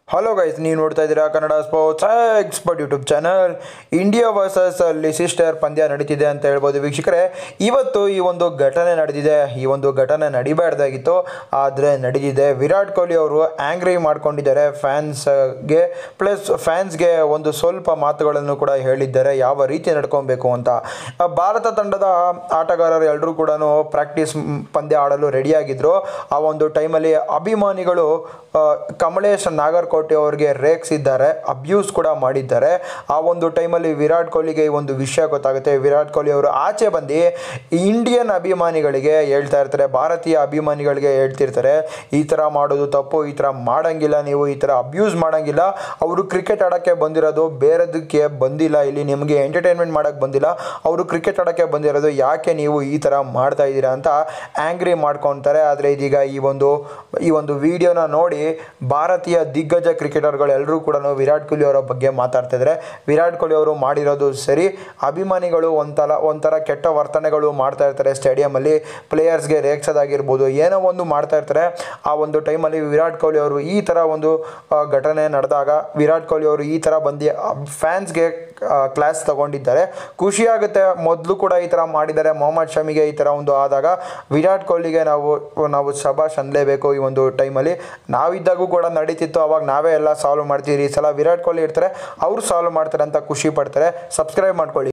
hello guys ನೀವು ನೋಡ್ತಾ ಇದ್ದೀರಾ Kannada sports expert YouTube channel India versus Leicester ಪಂದ್ಯ ನಡೀತಿದೆ ಅಂತ ಹೇಳ್ಬೋದು ವೀಕ್ಷಕರೇ ಇವತ್ತು ಈ ಒಂದು ಘಟನೆ ನಡೆದಿದೆ ಈ ಒಂದು ಘಟನೆ ನಡಿಬಾರ್ದಾಗಿತ್ತು ಆದರೆ ನಡೆದಿದೆ ವಿರಾಟ್ ಕೊಹ್ಲಿ ಅವರು ಆ್ಯಂಗ್ರಿ ಮಾಡ್ಕೊಂಡಿದ್ದಾರೆ ಫ್ಯಾನ್ಸ್ಗೆ ಪ್ಲಸ್ ಫ್ಯಾನ್ಸ್ಗೆ ಒಂದು ಸ್ವಲ್ಪ ಮಾತುಗಳನ್ನು ಕೂಡ ಹೇಳಿದ್ದಾರೆ ಯಾವ ರೀತಿ ನಡ್ಕೊಬೇಕು ಅಂತ ಆ, ಭಾರತ ತಂಡದ ಆಟಗಾರರು ಎಲ್ಲರೂ ಕೂಡ ಪ್ರಾಕ್ಟೀಸ್ ಪಂದ್ಯ ಆಡಲು ರೆಡಿಯಾಗಿದ್ದರು ಆ ಒಂದು ಟೈಮಲ್ಲಿ ಅಭಿಮಾನಿಗಳು ಆ, ಕಮಲೇಶ್ ನಾಗರ್ಕೋಟೆ ಅವ್ರಿಗೆ ರೇಗಿಸಿದ್ದಾರೆ ಅಬ್ಯೂಸ್ ಕೂಡ ಮಾಡಿದ್ದಾರೆ ಆ ಒಂದು ಟೈಮಲ್ಲಿ ವಿರಾಟ್ ಕೊಹ್ಲಿಗೆ ಈ ಒಂದು ವಿಷಯ ಗೊತ್ತಾಗುತ್ತೆ ವಿರಾಟ್ ಕೊಹ್ಲಿ ಅವರು ಆಚೆ ಬಂದು ಇಂಡಿಯನ್ ಅಭಿಮಾನಿಗಳಿಗೆ ಹೇಳ್ತಾ ಇರ್ತಾರೆ ಭಾರತೀಯ ಅಭಿಮಾನಿಗಳಿಗೆ ಹೇಳ್ತಿರ್ತಾರೆ ಈ ಥರ ಮಾಡೋದು ತಪ್ಪು ಈ ಥರ ಮಾಡಂಗಿಲ್ಲ ನೀವು ಈ ಥರ ಅಬ್ಯೂಸ್ ಮಾಡಂಗಿಲ್ಲ ಅವರು ಕ್ರಿಕೆಟ್ ಆಡೋಕ್ಕೆ ಬಂದಿರೋದು ಬೇರೆದಕ್ಕೆ ಬಂದಿಲ್ಲ ಇಲ್ಲಿ ನಿಮಗೆ ಎಂಟರ್ಟೈನ್ಮೆಂಟ್ ಮಾಡೋಕ್ಕೆ ಬಂದಿಲ್ಲ ಅವರು ಕ್ರಿಕೆಟ್ ಆಡೋಕ್ಕೆ ಬಂದಿರೋದು ಯಾಕೆ ನೀವು ಈ ಥರ ಮಾಡ್ತಾ ಇದ್ದೀರಾ ಅಂತ ಆ್ಯಂಗ್ರಿ ಮಾಡ್ಕೊತಾರೆ ಆದರೆ ಇದೀಗ ಈ ಒಂದು ಈ ಒಂದು ವಿಡಿಯೋನ ನೋಡಿ ಭಾರತೀಯ ದಿಗ್ಗಜ ಕ್ರಿಕೆಟರ್ಗಳು ಎಲ್ಲರೂ ಕೂಡ ವಿರಾಟ್ ಕೊಹ್ಲಿ ಅವರ ಬಗ್ಗೆ ಮಾತಾಡ್ತಾ ಇದ್ದಾರೆ ವಿರಾಟ್ ಕೊಹ್ಲಿ ಅವರು ಮಾಡಿರೋದು ಸರಿ ಅಭಿಮಾನಿಗಳು ಒಂಥರ ಒಂಥರ ಕೆಟ್ಟ ವರ್ತನೆಗಳು ಮಾಡ್ತಾ ಇರ್ತಾರೆ ಸ್ಟೇಡಿಯಮಲ್ಲಿ ಪ್ಲೇಯರ್ಸ್ಗೆ ರೇಗ್ಸೋದಾಗಿರ್ಬೋದು ಏನೋ ಒಂದು ಮಾಡ್ತಾ ಇರ್ತಾರೆ ಆ ಒಂದು ಟೈಮಲ್ಲಿ ವಿರಾಟ್ ಕೊಹ್ಲಿ ಅವರು ಈ ಥರ ಒಂದು ಆ, ಘಟನೆ ನಡೆದಾಗ ವಿರಾಟ್ ಕೊಹ್ಲಿ ಅವರು ಈ ಥರ ಬಂದು ಫ್ಯಾನ್ಸ್ಗೆ ಕ್ಲಾಸ್ ತಗೊಂಡಿದ್ದಾರೆ ಖುಷಿಯಾಗುತ್ತೆ ಮೊದಲು ಕೂಡ ಈ ಥರ ಮಾಡಿದ್ದಾರೆ ಮೊಹಮ್ಮದ್ ಶಮಿಗೆ ಈ ಥರ ಒಂದು ಆದಾಗ ವಿರಾಟ್ ಕೊಹ್ಲಿಗೆ ನಾವು ನಾವು ಶಬಾಷ್ ಅನ್ನಲೇಬೇಕು ಈ ಒಂದು ಟೈಮಲ್ಲಿ ನಾವಿದ್ದಾಗೂ ಕೂಡ ನಡೀತಿತ್ತು ಅವಾಗ ನಾವೇ ಎಲ್ಲ ಸಾಲ್ವ್ ಮಾಡ್ತೀವಿ ಈ ಸಲ ವಿರಾಟ್ ಕೊಹ್ಲಿ ಇರ್ತಾರೆ ಅವ್ರು ಸಾಲ್ವ್ ಮಾಡ್ತಾರೆ ಅಂತ ಖುಷಿ ಪಡ್ತಾರೆ ಸಬ್ಸ್ಕ್ರೈಬ್ ಮಾಡ್ಕೊಳ್ಳಿ